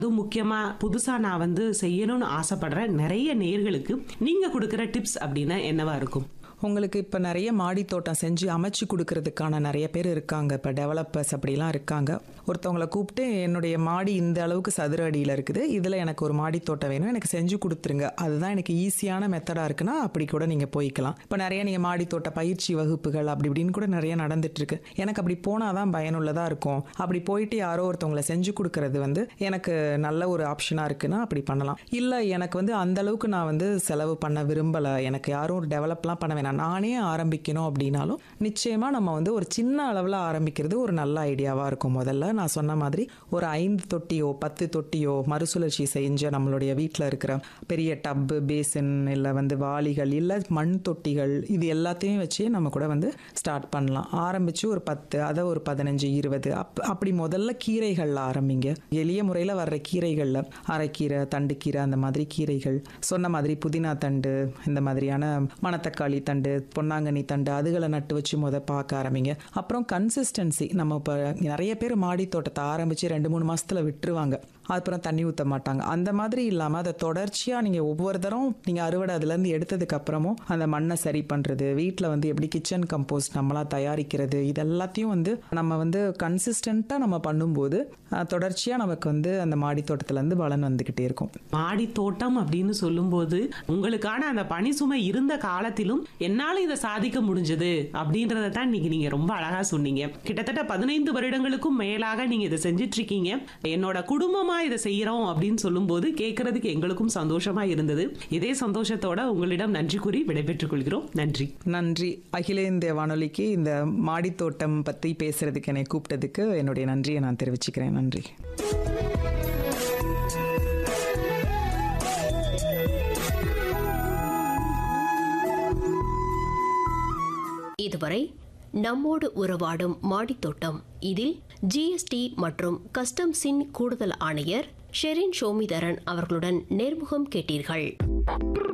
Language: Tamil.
அதுவும் முக்கியமா புதுசா நான் வந்து செய்யணும்னு ஆசைப்படுற நிறைய நேர்களுக்கு நீங்க கொடுக்கிற டிப்ஸ் அப்படின்னா என்னவா இருக்கும் உங்களுக்கு இப்போ நிறைய மாடி தோட்டம் செஞ்சு அமைச்சு கொடுக்கறதுக்கான நிறைய பேர் இருக்காங்க இப்போ டெவலப்பர்ஸ் அப்படிலாம் இருக்காங்க ஒருத்தவங்கள கூப்பிட்டு என்னுடைய மாடி இந்த அளவுக்கு சதுர அடியில் இருக்குது இதில் எனக்கு ஒரு மாடி தோட்டம் வேணும் எனக்கு செஞ்சு கொடுத்துருங்க அதுதான் எனக்கு ஈஸியான மெத்தடாக இருக்குன்னா அப்படி கூட நீங்கள் போய்க்கலாம் இப்போ நிறைய நீங்கள் மாடி தோட்ட பயிற்சி வகுப்புகள் அப்படி இப்படின்னு கூட நிறைய நடந்துட்டு இருக்கு எனக்கு அப்படி போனால் தான் பயனுள்ளதாக இருக்கும் அப்படி போயிட்டு யாரோ ஒருத்தவங்களை செஞ்சு கொடுக்கறது வந்து எனக்கு நல்ல ஒரு ஆப்ஷனாக இருக்குன்னா அப்படி பண்ணலாம் இல்லை எனக்கு வந்து அந்த அளவுக்கு நான் வந்து செலவு பண்ண விரும்பலை எனக்கு யாரும் ஒரு டெவலப்லாம் பண்ண வேணாம் நானே ஆரம்பிக்கணும் அப்படின்னாலும் நிச்சயமாக நம்ம வந்து ஒரு சின்ன அளவில் ஆரம்பிக்கிறது ஒரு நல்ல ஐடியாவாக இருக்கும் முதல்ல நான் சொன்ன மாதிரி ஒரு ஐந்து தொட்டியோ பத்து தொட்டியோ மறுசுழற்சி செஞ்ச நம்மளுடைய வீட்டில் இருக்கிற பெரிய டப்பு பேசின் இல்லை வந்து வாளிகள் இல்லை மண் தொட்டிகள் இது எல்லாத்தையும் வச்சே நம்ம கூட வந்து ஸ்டார்ட் பண்ணலாம் ஆரம்பித்து ஒரு பத்து அதை ஒரு பதினஞ்சு இருபது அப் அப்படி முதல்ல கீரைகளில் ஆரம்பிங்க எளிய முறையில் வர்ற கீரைகளில் அரைக்கீரை தண்டுக்கீரை அந்த மாதிரி கீரைகள் சொன்ன மாதிரி புதினா தண்டு இந்த மாதிரியான மணத்தக்காளி தண்டு பொன்னாங்கண்ணி தண்டு அதுகளை நட்டு வச்சு முத பார்க்க ஆரம்பிங்க அப்புறம் கன்சிஸ்டன்சி நம்ம இப்போ நிறைய பேர் மாடி தோட்டத்தை ஆரம்பித்து ரெண்டு மூணு மாசத்துல விட்டுருவாங்க அப்புறம் தண்ணி ஊற்ற மாட்டாங்க அந்த மாதிரி இல்லாமல் அதை தொடர்ச்சியாக நீங்கள் ஒவ்வொரு தரம் நீங்கள் அறுவடை அதுலேருந்து எடுத்ததுக்கு அப்புறமும் அந்த மண்ணை சரி பண்ணுறது வீட்டில் வந்து எப்படி கிச்சன் கம்போஸ்ட் நம்மளா தயாரிக்கிறது இது எல்லாத்தையும் வந்து நம்ம வந்து கன்சிஸ்டண்ட்டாக நம்ம பண்ணும்போது அஹ், தொடர்ச்சியாக நமக்கு வந்து அந்த மாடி தோட்டத்துலேருந்து பலன் வந்துக்கிட்டே இருக்கும் மாடி தோட்டம் அப்படின்னு சொல்லும்போது உங்களுக்கான அந்த பணி சுமை இருந்த காலத்திலும் என்னால இதை சாதிக்க முடிஞ்சது அப்படின்றத தான் இன்னைக்கு நீங்க ரொம்ப அழகா சொன்னீங்க கிட்டத்தட்ட பதினைந்து வருடங்களுக்கும் மேலாக நீங்க இதை செஞ்சிட்டு இருக்கீங்க என்னோட குடும்பமா இதை செய்யறோம் அப்படின்னு சொல்லும்போது கேட்கறதுக்கு எங்களுக்கும் சந்தோஷமா இருந்தது இதே சந்தோஷத்தோட உங்களிடம் நன்றி கூறி விடைபெற்றுக் கொள்கிறோம் நன்றி நன்றி அகில இந்திய வானொலிக்கு இந்த மாடி தோட்டம் பற்றி பேசுறதுக்கு என்னை கூப்பிட்டதுக்கு என்னுடைய நன்றியை நான் தெரிவிச்சுக்கிறேன் நன்றி இதுவரை நம்மோடு உறவாடும் மாடித்தோட்டம் இதில் ஜிஎஸ்டி மற்றும் கஸ்டம்ஸின் கூடுதல் ஆணையர் ஷெரின் ஷோமிதரன் அவர்களுடன் நேர்முகம் கேட்டீர்கள்